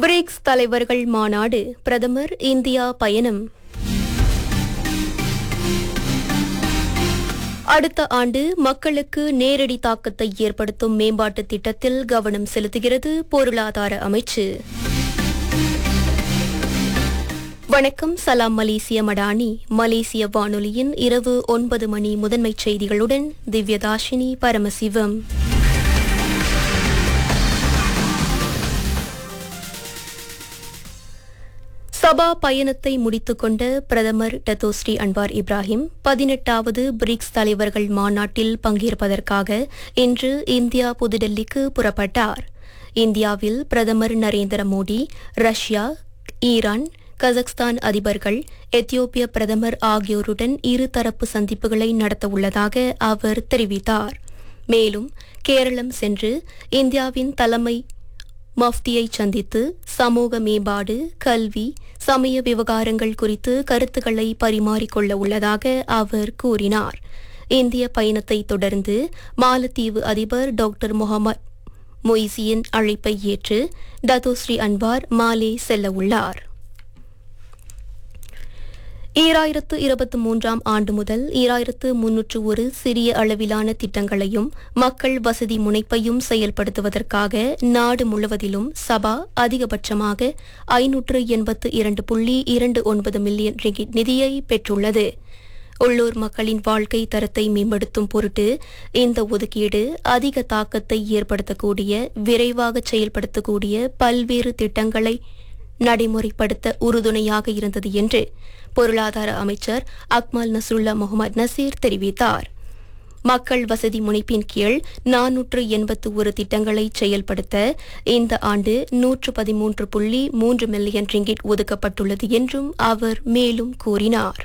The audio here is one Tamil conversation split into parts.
பிரிக்ஸ் தலைவர்கள் மாநாடு பிரதமர் இந்தியா பயணம் அடுத்த ஆண்டு மக்களுக்கு நேரடி தாக்கத்தை ஏற்படுத்தும் மேம்பாட்டு திட்டத்தில் கவனம் செலுத்துகிறது பொருளாதார அமைச்சு வணக்கம் சலாம் மலேசிய மடானி மலேசிய வானொலியின் இரவு ஒன்பது மணி முதன்மைச் செய்திகளுடன் திவ்யதாஷினி பரமசிவம் சபா பயணத்தை முடித்துக்கொண்ட பிரதமர் டத்தோஸ்ரீ அன்வார் இப்ராஹிம் பதினெட்டாவது பிரிக்ஸ் தலைவர்கள் மாநாட்டில் பங்கேற்பதற்காக இன்று இந்தியா புதுடெல்லிக்கு புறப்பட்டார் இந்தியாவில் பிரதமர் Narendra Modi Russia Iran Kazakhstan அதிபர்கள் எத்தியோப்பிய பிரதமர் ஆகியோருடன் இருதரப்பு சந்திப்புகளை நடத்தவுள்ளதாக அவர் தெரிவித்தார் மேலும் கேரளம் சென்று இந்தியாவின் தலைமை மஃப்தியை சந்தித்து சமூக மேம்பாடு கல்வி சமய விவகாரங்கள் குறித்து கருத்துக்களை பரிமாறிக்கொள்ள உள்ளதாக அவர் கூறினார் இந்திய பயணத்தை தொடர்ந்து மாலத்தீவு அதிபர் டாக்டர் முகமது மொய்சியின் அழைப்பை ஏற்று டத்தோஸ்ரீ அன்வார் மாலே செல்ல உள்ளார் ஈராயிரத்து இருபத்தி மூன்றாம் ஆண்டு முதல் ஈராயிரத்து முன்னூற்று ஒரு சிறிய அளவிலான திட்டங்களையும் மக்கள் வசதி முனைப்பையும் செயல்படுத்துவதற்காக நாடு முழுவதிலும் சபா அதிகபட்சமாக ஐநூற்று எண்பத்து இரண்டு புள்ளி இரண்டு ஒன்பது மில்லியன் ரிங்கிட் நிதியை பெற்றுள்ளது உள்ளூர் மக்களின் வாழ்க்கை தரத்தை மேம்படுத்தும் பொருட்டு இந்த ஒதுக்கீடு அதிக தாக்கத்தை ஏற்படுத்தக்கூடிய விரைவாக செயல்படுத்தக்கூடிய பல்வேறு திட்டங்களை நடைமுறைப்படுத்த உறுதுணையாக இருந்தது என்று பொருளாதார அமைச்சர் அக்மல் நசுல்லா முகமது நசீர் தெரிவித்தார் மக்கள் வசதி முனைப்பின் கீழ் நானூற்று எண்பத்து ஒரு திட்டங்களை செயல்படுத்த இந்த ஆண்டு நூற்று பதிமூன்று புள்ளி மூன்று மில்லியன் ரிங்கிட் ஒதுக்கப்பட்டுள்ளது என்றும் அவர் மேலும் கூறினார்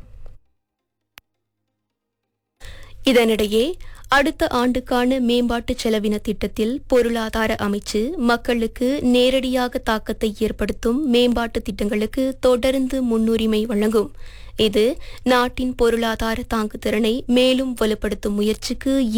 இதனிடையே அடுத்த ஆண்டுக்கான மேம்பாட்டு செலவின திட்டத்தில் பொருளாதார அமைச்சு மக்களுக்கு நேரடியாக தாக்கத்தை ஏற்படுத்தும் மேம்பாட்டு திட்டங்களுக்கு தொடர்ந்து முன்னுரிமை வழங்கும் இது நாட்டின் பொருளாதார தாங்குதிறனை மேலும் வலுப்படுத்தும் முயற்சிக்கு